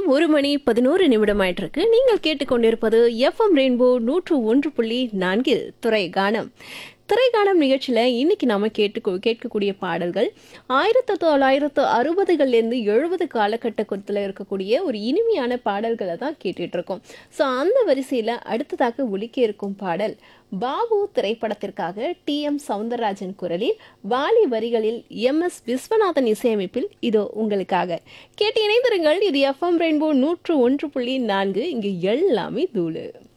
ஒரு மணி பதினோரு நிமிடம் ஆயிட்டிருக்கு நீங்கள் கேட்டுக்கொண்டிருப்பது எஃப்எம் ரெயின்போ நூற்று ஒன்று புள்ளி நான்கில் துறை கானம் திரைக்காலம் நிகழ்ச்சியில் இன்னைக்கு நாம கேட்டு கேட்கக்கூடிய பாடல்கள் ஆயிரத்தி தொள்ளாயிரத்து அறுபதுகள்லேருந்து எழுபது காலகட்டத்தில் இருக்கக்கூடிய ஒரு இனிமையான பாடல்களை தான் கேட்டுட்டு இருக்கோம் ஸோ அந்த வரிசையில் அடுத்ததாக ஒலிக்க இருக்கும் பாடல் பாபு திரைப்படத்திற்காக டி எம் சவுந்தரராஜன் குரலில் வாலி வரிகளில் எம் எஸ் விஸ்வநாதன் இசையமைப்பில் இதோ உங்களுக்காக கேட்டு இணைந்திருங்கள் இது எஃப்எம் ரெயின்போ நூற்று ஒன்று புள்ளி நான்கு இங்கு எல்லாமே தூளு